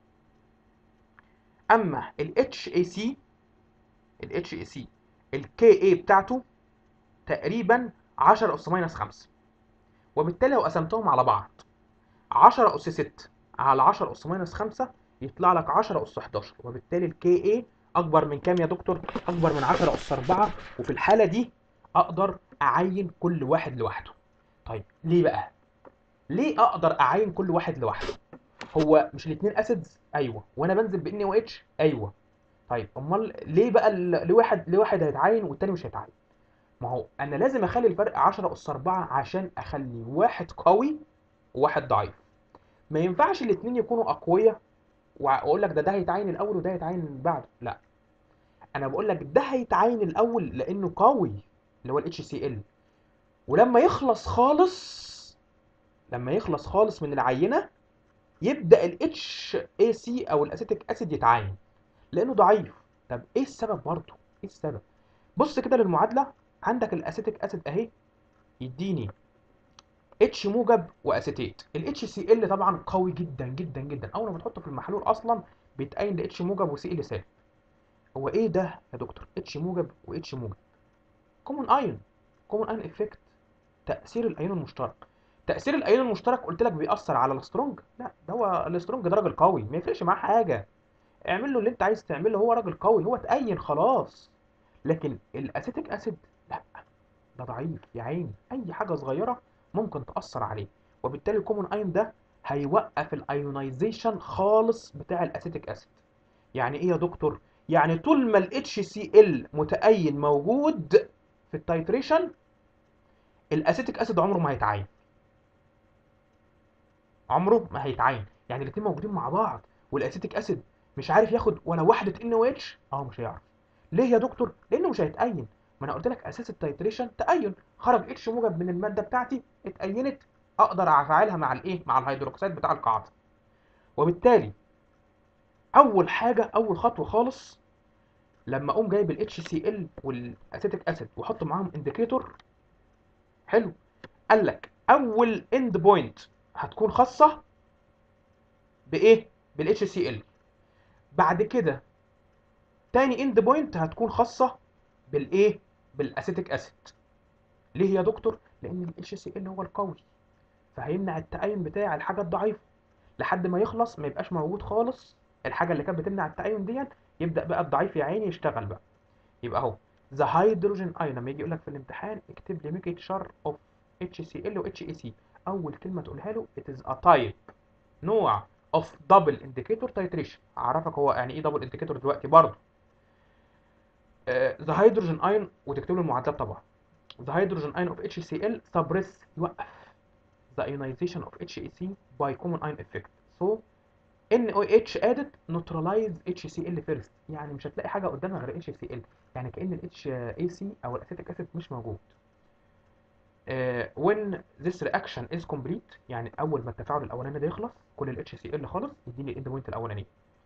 اما ال اتش اي سي ال اتش اي سي الكي اي بتاعته تقريبا 10 اس ماينس 5 وبالتالي لو قسمتهم على بعض 10 اس 6 على 10 اس ماينس 5 يطلع لك 10 اس 11 وبالتالي الكي اي اكبر من كام يا دكتور اكبر من 10 اس 4 وفي الحاله دي اقدر اعين كل واحد لوحده طيب ليه بقى ليه اقدر اعين كل واحد لوحده هو مش الاثنين اسيدز ايوه وانا بنزل بان او اتش ايوه طيب امال ليه بقى ال- ليه واحد ليه واحد هيتعين والتاني مش هيتعين ما هو انا لازم اخلي الفرق 10 اس 4 عشان اخلي واحد قوي وواحد ضعيف ما ينفعش الاثنين يكونوا اقوياء واقول لك ده ده هيتعين الاول وده هيتعين بعد لا انا بقول لك ده هيتعين الاول لانه قوي اللي هو الاتش سي ال ولما يخلص خالص لما يخلص خالص من العينه يبدا الاتش اي سي او الاسيتيك اسيد يتعين لانه ضعيف طب ايه السبب برضه ايه السبب بص كده للمعادله عندك الاسيتيك اسيد اهي يديني اتش موجب واسيتيت الاتش سي ال طبعا قوي جدا جدا جدا اول ما بتحطه في المحلول اصلا بيتقين لاتش موجب وسي ال سالب هو ايه ده يا دكتور اتش موجب واتش موجب كومون ايون كومون ايون افكت تاثير الايون المشترك تاثير الايون المشترك قلت لك بيأثر على السترونج لا ده هو السترونج ده راجل قوي ما يفرقش معاه حاجه اعمل له اللي انت عايز تعمله هو راجل قوي هو اتأين خلاص لكن الاسيتيك اسيد لا ده ضعيف يا عيني اي حاجه صغيره ممكن تأثر عليه وبالتالي الكومون ايون ده هيوقف الايونايزيشن خالص بتاع الاسيتيك اسيد يعني ايه يا دكتور يعني طول ما الاتش سي ال متأين موجود في التايتريشن الاسيتيك اسيد عمره ما هيتعين عمره ما هيتعين يعني الاثنين موجودين مع بعض والاسيتيك اسيد مش عارف ياخد ولا واحده ان او اتش اه مش هيعرف ليه يا دكتور لانه مش هيتأين ما انا قلت لك اساس التايتريشن تأين خرج اتش موجب من الماده بتاعتي اتأينت اقدر افعلها مع الايه مع الهيدروكسيد بتاع القاعده وبالتالي اول حاجه اول خطوه خالص لما اقوم جايب الاتش سي ال والاسيتيك اسيد واحط معاهم انديكيتور حلو قال لك اول اند بوينت هتكون خاصه بايه بالاتش سي ال بعد كده تاني اند بوينت هتكون خاصه بالايه بالاسيتيك اسيد ليه يا دكتور لان الاتش سي ال هو القوي فهيمنع التأين بتاع الحاجه الضعيفه لحد ما يخلص ما يبقاش موجود خالص الحاجه اللي كانت بتمنع التأين دي يبدأ بقى الضعيف يا عيني يشتغل بقى يبقى اهو ذا هيدروجين ايون لما يجي يقول لك في الامتحان اكتب لي ميكتشر اوف اتش سي ال و اتش اي سي اول كلمه تقولها له it is a type نوع of double indicator titration اعرفك هو يعني ايه double indicator دلوقتي برضه ذا هيدروجين ايون وتكتب له المعادلات طبعا ذا هيدروجين ايون اوف اتش سي ال suppress يوقف the ionization of HEC by common ion effect so NOH added neutralize HCl first يعني مش هتلاقي حاجه قدامها غير HCl يعني كأن ال HAC او الاسيتيك اسيد مش موجود uh, when this reaction is complete يعني اول ما التفاعل الاولاني ده يخلص كل ال HCl خلص يديني الاند بوينت الاولانيه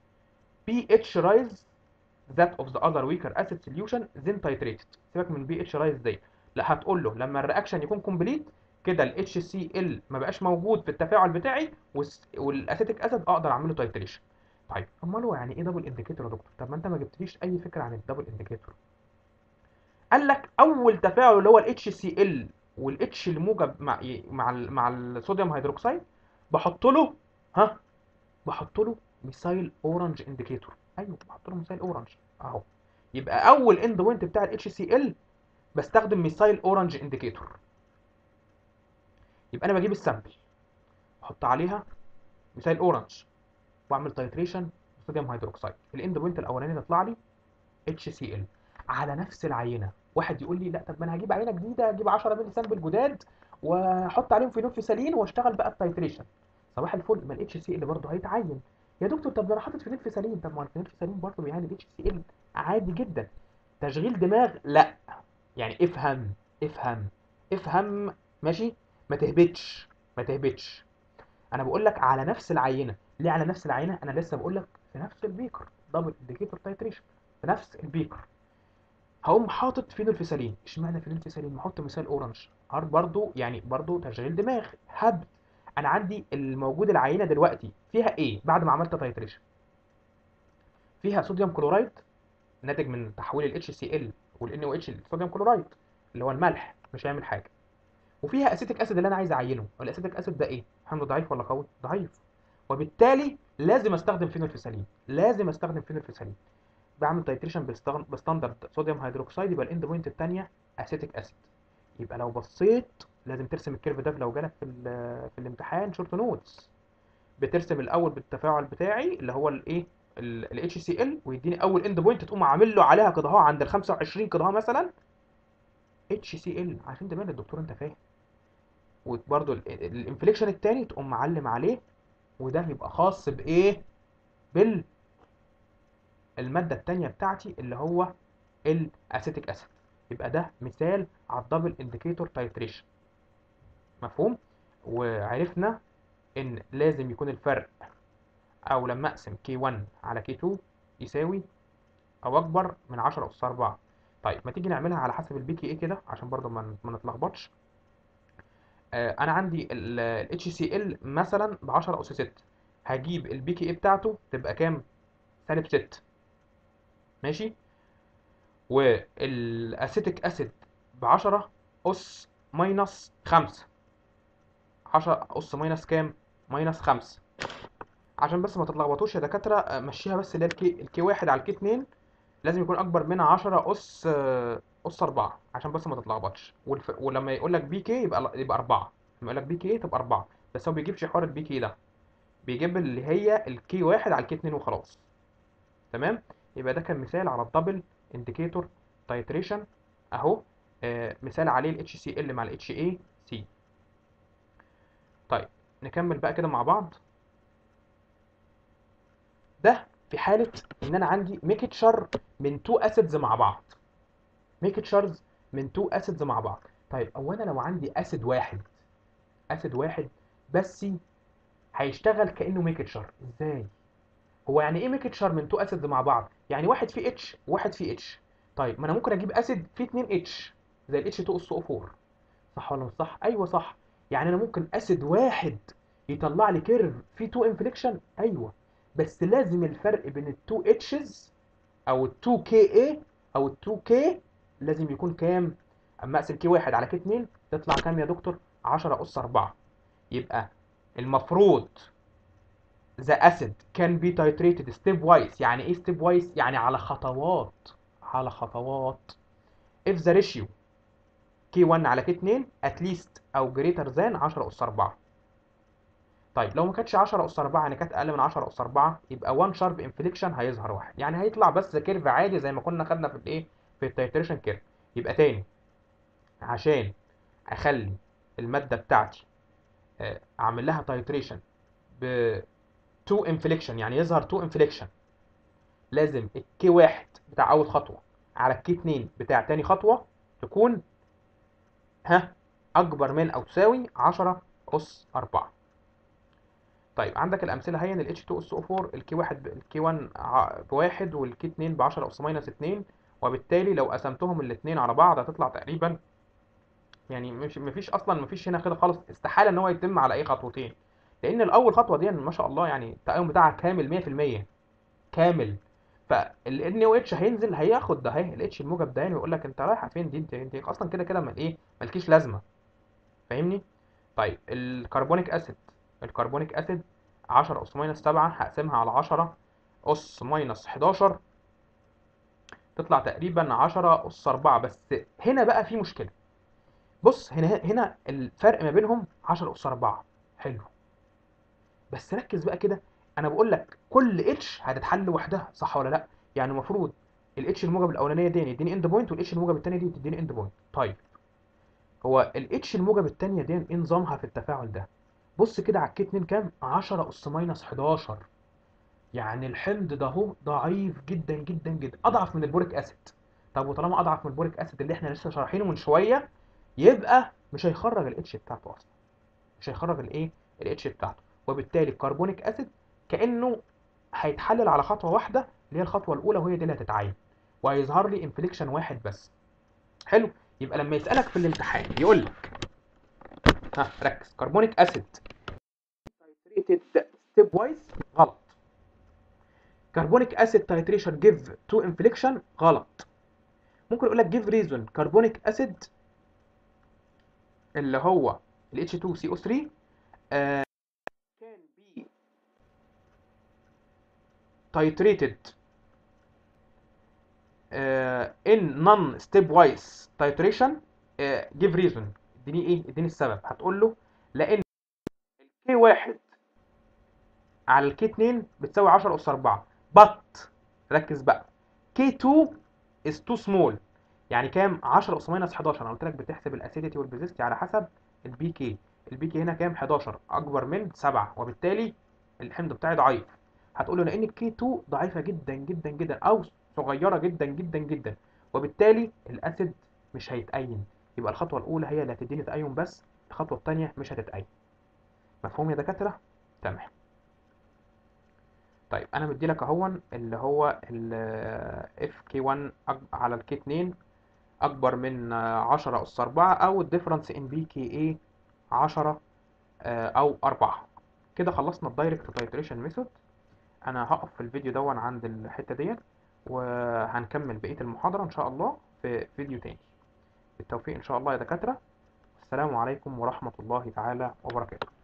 pH rise that of the other weaker acid solution then titrated سيبك من pH rise دي لا هتقول له لما الرياكشن يكون كومبليت كده ال HCl ما بقاش موجود في التفاعل بتاعي والاسيتيك اسيد اقدر اعمل له تايتريشن طيب امال هو يعني ايه دبل انديكيتور يا دكتور طب ما انت ما جبتليش اي فكره عن الدبل انديكيتور قال لك اول تفاعل اللي هو ال HCl والاتش الموجب مع مع ال مع الصوديوم هيدروكسيد بحط له ها بحط له ميثايل اورنج انديكيتور ايوه بحط له ميثايل اورنج اهو يبقى اول اند بوينت بتاع ال HCl بستخدم ميثايل اورنج انديكيتور يبقى انا بجيب السامبل احط عليها مثال اورنج واعمل تايتريشن صوديوم هيدروكسيد الاند بوينت الاولاني تطلع لي اتش سي ال على نفس العينه واحد يقول لي لا طب ما انا هجيب عينه جديده اجيب 10 مللي سامبل جداد واحط عليهم فينولفيسالين واشتغل بقى التايتريشن صباح الفل ما الاتش سي ال برضه هيتعين يا دكتور طب ده انا حاطط فينولفيسالين طب ما الفينولفيسالين برضه بيعاني الاتش سي ال عادي جدا تشغيل دماغ لا يعني افهم افهم افهم ماشي ما تهبطش ما تهبطش انا بقول لك على نفس العينه ليه على نفس العينه انا لسه بقول لك في نفس البيكر دبل انديكيتور تايتريشن في نفس البيكر هقوم حاطط فينولفيسالين اشمعنى فينولفيسالين محط مثال اورنج هار برضو يعني برضو تشغيل دماغ هبد انا عندي الموجود العينه دلوقتي فيها ايه بعد ما عملت تايتريشن فيها صوديوم كلورايد ناتج من تحويل ال HCl وال NaOH لصوديوم كلورايد اللي هو الملح مش هيعمل حاجه وفيها اسيتيك اسيد اللي انا عايز اعينه الاسيتيك اسيد ده ايه حمض ضعيف ولا قوي ضعيف وبالتالي لازم استخدم فينولفيسالين لازم استخدم فينولفيسالين بعمل تايتريشن بستاندرد صوديوم هيدروكسيد يبقى الاند بوينت الثانيه اسيتيك اسيد يبقى لو بصيت لازم ترسم الكيرف ده لو جالك في في الامتحان شورت نوتس بترسم الاول بالتفاعل بتاعي اللي هو الايه ال اتش سي ال ويديني اول اند بوينت تقوم عامل له عليها كده اهو عند ال 25 كده اهو مثلا اتش سي ال عشان تبان للدكتور انت فاهم وبرده الانفليكشن التاني تقوم معلم عليه وده يبقى خاص بايه بال الماده التانيه بتاعتي اللي هو الاسيتيك اسيد يبقى ده مثال على الدبل انديكيتور تايتريشن مفهوم وعرفنا ان لازم يكون الفرق او لما اقسم K1 على K2 يساوي او اكبر من 10 اس 4 طيب ما تيجي نعملها على حسب البي كي اي كده عشان برضو ما ما نتلخبطش آه انا عندي ال HCl مثلا ب 10 اس 6 هجيب البي كي اي بتاعته تبقى كام سالب 6 ماشي والاسيتيك اسيد ب 10 اس ماينس 5 10 اس ماينس كام ماينس 5 عشان بس ما تتلخبطوش يا دكاتره آه، مشيها بس اللي هي الكي الكي 1 على الكي 2 لازم يكون اكبر من 10 اس آه، اس 4 عشان بس ما تتلخبطش والف... ولما يقول لك بي كي يبقى يبقى 4 لما يقول لك بي كي تبقى 4 بس هو بيجيبش حوار البي كي ده بيجيب اللي هي الكي 1 على الكي 2 وخلاص تمام يبقى ده كان مثال على الدبل انديكيتور تايتريشن اهو آه مثال عليه الاتش سي ال مع الاتش اي سي طيب نكمل بقى كده مع بعض ده في حالة إن أنا عندي ميكتشر من تو أسيدز مع بعض ميكتشرز من تو أسيدز مع بعض طيب أو أنا لو عندي أسيد واحد أسيد واحد بس هيشتغل كأنه ميكتشر إزاي؟ هو يعني إيه ميكتشر من تو أسيدز مع بعض؟ يعني واحد فيه اتش وواحد فيه اتش طيب ما أنا ممكن أجيب أسيد فيه اتنين اتش زي الاتش 2 اس 4 صح ولا مش صح؟ أيوه صح يعني أنا ممكن أسيد واحد يطلع لي كيرف فيه تو انفليكشن أيوه بس لازم الفرق بين التو اتشز او التو كي اي او التو كي لازم يكون كام اما اقسم كي واحد على كي اتنين تطلع كام يا دكتور 10 اس 4 يبقى المفروض the acid can be titrated step wise يعني ايه step wise يعني على خطوات على خطوات if the ratio K1 على K2 at least او greater than 10 اس 4 طيب لو ما كانتش 10 اس 4 يعني كانت اقل من 10 اس 4 يبقى 1 شارب انفليكشن هيظهر واحد يعني هيطلع بس كيرف عادي زي ما كنا خدنا في الايه في التايتريشن كيرف يبقى تاني عشان اخلي الماده بتاعتي آه، اعمل لها تايتريشن ب 2 انفليكشن يعني يظهر 2 انفليكشن لازم الكي 1 بتاع اول خطوه على الكي 2 بتاع تاني خطوه تكون ها اكبر من او تساوي 10 اس 4 طيب عندك الامثله هي ان ال H2SO4 الكي 1 الكي 1 بواحد والكي 2 ب 10 اس ماينس 2 وبالتالي لو قسمتهم الاثنين على بعض هتطلع تقريبا يعني مش مفيش اصلا مفيش هنا كده خالص استحاله ان هو يتم على اي خطوتين لان الاول خطوه دي ما شاء الله يعني التقاوم بتاعها كامل 100% كامل فال او اتش هينزل هياخد ده اهي الاتش الموجب ده يعني ويقول لك انت رايحه فين دي انت انت اصلا كده كده ما ايه مالكيش لازمه فاهمني طيب الكربونيك اسيد الكربونيك اسيد 10 اس ماينس 7 هقسمها على 10 اس ماينس 11 تطلع تقريبا 10 اس 4 بس هنا بقى في مشكله بص هنا هنا الفرق ما بينهم 10 اس 4 حلو بس ركز بقى كده انا بقول لك كل اتش هتتحل لوحدها صح ولا لا يعني المفروض الاتش الموجب الاولانيه دي يديني اند بوينت والاتش الموجب الثانيه دي تديني اند بوينت طيب هو الاتش الموجب الثانيه دي ايه نظامها في التفاعل ده بص كده على الكي 2 كام 10 اس ماينس 11 يعني الحمض ده اهو ضعيف جدا جدا جدا اضعف من البوريك اسيد طب وطالما اضعف من البوريك اسيد اللي احنا لسه شارحينه من شويه يبقى مش هيخرج الاتش بتاعته اصلا مش هيخرج الايه الاتش بتاعته وبالتالي الكربونيك اسيد كانه هيتحلل على خطوه واحده اللي هي الخطوه الاولى وهي دي اللي هتتعين وهيظهر لي انفليكشن واحد بس حلو يبقى لما يسالك في الامتحان يقول لك ها ركز كربونيك اسيد تايتريتد ستيب وايز غلط كربونيك اسيد تايتريشن جيف تو انفليكشن غلط ممكن يقول لك جيف ريزون كربونيك اسيد اللي هو ال H2CO3 uh, can be titrated uh, in non-stepwise titration uh, give reason اديني ايه اديني السبب هتقول له لان الكي واحد على الكي 2 بتساوي 10 اس 4 بط ركز بقى كي 2 is too small يعني كام 10 اس ماينس 11 انا قلت لك بتحسب الاسيديتي والبيزيستي على حسب البي كي البي كي هنا كام 11 اكبر من 7 وبالتالي الحمض بتاعي ضعيف هتقول له لان الكي 2 ضعيفه جدا جدا جدا او صغيره جدا جدا جدا وبالتالي الاسيد مش هيتأين يبقى الخطوه الاولى هي اللي هتديني تأين بس الخطوه الثانيه مش هتتأين مفهوم يا دكاتره تمام طيب انا مدي لك اهون اللي هو ال اف كي 1 على الكي 2 اكبر من 10 اس 4 او الديفرنس ان بي كي اي 10 آه، او 4 كده خلصنا الدايركت تايتريشن ميثود انا هقف في الفيديو دون عند الحته ديت وهنكمل بقيه المحاضره ان شاء الله في فيديو تاني بالتوفيق ان شاء الله يا دكاتره السلام عليكم ورحمه الله تعالى وبركاته